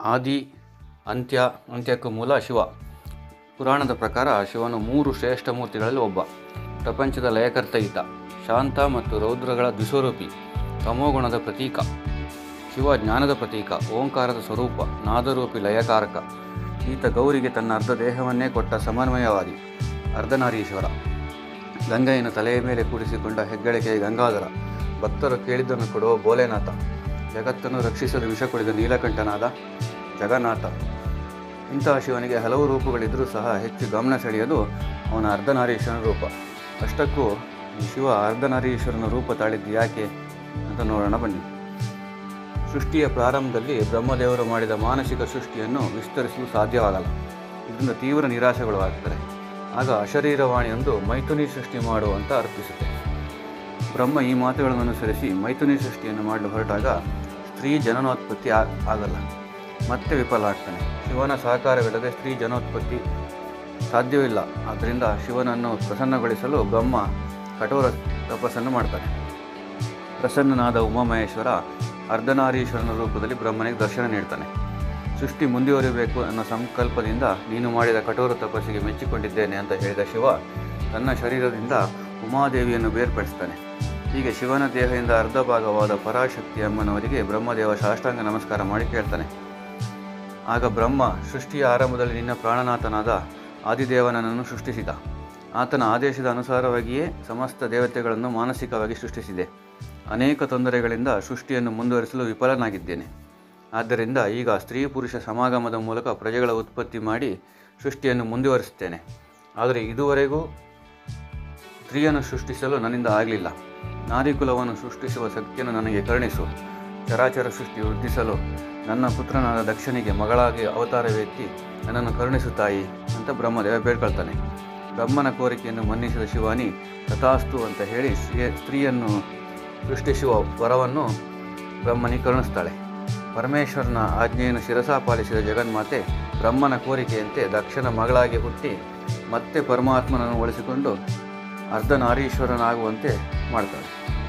ಆದಿ ಅಂತ್ಯ ಅಂತ್ಯಕ್ಕೂ ಮೂಲ ಶಿವ ಪುರಾಣದ ಪ್ರಕಾರ ಶಿವನು ಮೂರು ಶ್ರೇಷ್ಠ ಮೂರ್ತಿಗಳಲ್ಲಿ ಒಬ್ಬ ಪ್ರಪಂಚದ ಲಯಕರ್ತ ಈತ ಶಾಂತ ಮತ್ತು ರೌದ್ರಗಳ ದ್ವಿಸ್ವರೂಪಿ ತಮೋಗುಣದ ಪ್ರತೀಕ ಶಿವ ಜ್ಞಾನದ ಪ್ರತೀಕ ಓಂಕಾರದ ಸ್ವರೂಪ ನಾದರೂಪಿ ಲಯಕಾರಕ ಈತ ಗೌರಿಗೆ ತನ್ನ ಅರ್ಧ ದೇಹವನ್ನೇ ಕೊಟ್ಟ ಸಮನ್ವಯವಾದಿ ಅರ್ಧನಾರೀಶ್ವರ ಗಂಗೆಯನ್ನು ತಲೆಯ ಮೇಲೆ ಕೂಡಿಸಿಕೊಂಡ ಹೆಗ್ಗಳಿಕೆಯ ಗಂಗಾಧರ ಭಕ್ತರು ಕೇಳಿದ್ದನ್ನು ಕೊಡುವ ಭೋಲೆನಾಥ ಜಗತ್ತನ್ನು ರಕ್ಷಿಸಲು ವಿಷ ಕುಡಿದ ನೀಲಕಂಠನಾದ ಜಗನ್ನಾಥ ಇಂತಹ ಶಿವನಿಗೆ ಹಲವು ರೂಪಗಳಿದ್ದರೂ ಸಹ ಹೆಚ್ಚು ಗಮನ ಸೆಳೆಯೋದು ಅವನ ಅರ್ಧನಾರೀಶ್ವರನ ರೂಪ ಅಷ್ಟಕ್ಕೂ ಈ ಶಿವ ಅರ್ಧನಾರೀಶ್ವರನ ರೂಪ ತಾಳಿದ್ದು ಯಾಕೆ ಅಂತ ನೋಡೋಣ ಬನ್ನಿ ಸೃಷ್ಟಿಯ ಪ್ರಾರಂಭದಲ್ಲಿ ಬ್ರಹ್ಮದೇವರು ಮಾಡಿದ ಮಾನಸಿಕ ಸೃಷ್ಟಿಯನ್ನು ವಿಸ್ತರಿಸಲು ಸಾಧ್ಯವಾಗಲ್ಲ ಇದರಿಂದ ತೀವ್ರ ನಿರಾಶೆಗೊಳಗಾಗ್ತಾರೆ ಆಗ ಅಶರೀರವಾಣಿಯೊಂದು ಮೈಥುನಿ ಸೃಷ್ಟಿ ಮಾಡುವಂತ ಅರ್ಪಿಸುತ್ತೆ ಬ್ರಹ್ಮ ಈ ಮಾತುಗಳನ್ನು ಅನುಸರಿಸಿ ಮೈಥುನಿ ಸೃಷ್ಟಿಯನ್ನು ಮಾಡಲು ಹೊರಟಾಗ ಸ್ತ್ರೀ ಜನನೋತ್ಪತ್ತಿ ಆ- ಆಗಲ್ಲ ಮತ್ತೆ ವಿಫಲ ಆಗ್ತಾನೆ ಶಿವನ ಸಹಕಾರವಿಲ್ಲದೆ ಸ್ತ್ರೀ ಜನೋತ್ಪತ್ತಿ ಸಾಧ್ಯವಿಲ್ಲ ಆದ್ದರಿಂದ ಶಿವನನ್ನು ಪ್ರಸನ್ನಗೊಳಿಸಲು ಬ್ರಹ್ಮ ಕಠೋರ ತಪಸ್ಸನ್ನು ಮಾಡ್ತಾನೆ ಪ್ರಸನ್ನನಾದ ಉಮಾಮಹೇಶ್ವರ ಅರ್ಧನಾರೀಶ್ವರನ ರೂಪದಲ್ಲಿ ಬ್ರಹ್ಮನಿಗೆ ದರ್ಶನ ನೀಡ್ತಾನೆ ಸೃಷ್ಟಿ ಮುಂದುವರಿಬೇಕು ಅನ್ನೋ ಸಂಕಲ್ಪದಿಂದ ನೀನು ಮಾಡಿದ ಕಠೋರ ತಪಸ್ಸಿಗೆ ಮೆಚ್ಚಿಕೊಂಡಿದ್ದೇನೆ ಅಂತ ಹೇಳಿದ ಶಿವ ತನ್ನ ಶರೀರದಿಂದ ಉಮಾದೇವಿಯನ್ನು ಬೇರ್ಪಡಿಸ್ತಾನೆ ಹೀಗೆ ಶಿವನ ದೇಹದಿಂದ ಅರ್ಧ ಭಾಗವಾದ ಪರಾಶಕ್ತಿ ಅಮ್ಮನವರಿಗೆ ಬ್ರಹ್ಮದೇವ ಸಾಷ್ಟಾಂಗ ನಮಸ್ಕಾರ ಮಾಡಿ ಕೇಳ್ತಾನೆ ಆಗ ಬ್ರಹ್ಮ ಸೃಷ್ಟಿಯ ಆರಂಭದಲ್ಲಿ ನಿನ್ನ ಪ್ರಾಣನಾಥನಾದ ಆದಿದೇವನನ್ನು ಸೃಷ್ಟಿಸಿದ ಆತನ ಆದೇಶದ ಅನುಸಾರವಾಗಿಯೇ ಸಮಸ್ತ ದೇವತೆಗಳನ್ನು ಮಾನಸಿಕವಾಗಿ ಸೃಷ್ಟಿಸಿದೆ ಅನೇಕ ತೊಂದರೆಗಳಿಂದ ಸೃಷ್ಟಿಯನ್ನು ಮುಂದುವರಿಸಲು ವಿಫಲನಾಗಿದ್ದೇನೆ ಆದ್ದರಿಂದ ಈಗ ಸ್ತ್ರೀ ಪುರುಷ ಸಮಾಗಮದ ಮೂಲಕ ಪ್ರಜೆಗಳ ಉತ್ಪತ್ತಿ ಮಾಡಿ ಸೃಷ್ಟಿಯನ್ನು ಮುಂದುವರಿಸುತ್ತೇನೆ ಆದರೆ ಇದುವರೆಗೂ ಸ್ತ್ರೀಯನ್ನು ಸೃಷ್ಟಿಸಲು ನನ್ನಿಂದ ಆಗಲಿಲ್ಲ ನಾರಿಕುಲವನ್ನು ಸೃಷ್ಟಿಸುವ ಶಕ್ತಿಯನ್ನು ನನಗೆ ಕರುಣಿಸು ಚರಾಚರ ಸೃಷ್ಟಿ ವೃದ್ಧಿಸಲು ನನ್ನ ಪುತ್ರನಾದ ದಕ್ಷನಿಗೆ ಮಗಳಾಗಿ ಅವತಾರವೆತ್ತಿ ನನ್ನನ್ನು ಕರುಣಿಸು ತಾಯಿ ಅಂತ ಬ್ರಹ್ಮದೇವ ಬೇಡ್ಕೊಳ್ತಾನೆ ಬ್ರಹ್ಮನ ಕೋರಿಕೆಯನ್ನು ಮನ್ನಿಸಿದ ಶಿವಾನಿ ತಥಾಸ್ತು ಅಂತ ಹೇಳಿ ಸ್ತ್ರೀ- ಸ್ತ್ರೀಯನ್ನು ಸೃಷ್ಟಿಸುವ ವರವನ್ನು ಬ್ರಹ್ಮನಿಗೆ ಕರುಣಿಸ್ತಾಳೆ ಪರಮೇಶ್ವರನ ಆಜ್ಞೆಯನ್ನು ಶಿರಸಾ ಪಾಲಿಸಿದ ಜಗನ್ಮಾತೆ ಬ್ರಹ್ಮನ ಕೋರಿಕೆಯಂತೆ ದಕ್ಷನ ಮಗಳಾಗಿ ಹುಟ್ಟಿ ಮತ್ತೆ ಪರಮಾತ್ಮನನ್ನು ಒಲಿಸಿಕೊಂಡು ಅರ್ಧನಾರೀಶ್ವರನಾಗುವಂತೆ ಮಾಡ್ತಾಳೆ